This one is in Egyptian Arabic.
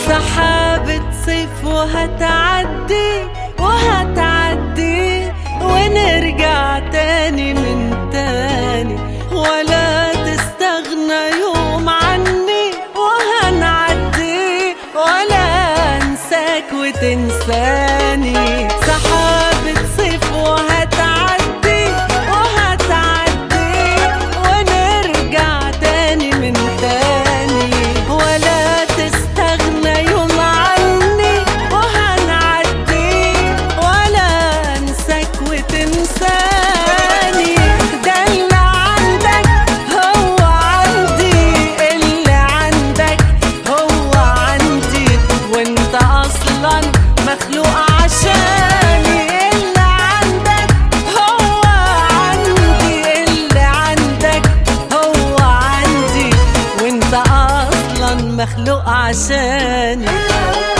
سحابة صيف وهتعدي وهتعدي ونرجع تاني من تاني ولا تستغنى يوم عني وهنعدي ولا انساك وتنساني سحابة صيف وهتعدي وهتعدي ونرجع تاني من تاني ولا تستغنى يوم عني وهنعدي ولا انساك وتنساني ده اللي عندك هو عندي اللي عندك هو عندي وانت اصلا مخلوق عشاني اللي عندك هو عندي اللي عندك هو عندي وانت اصلا مخلوق عشاني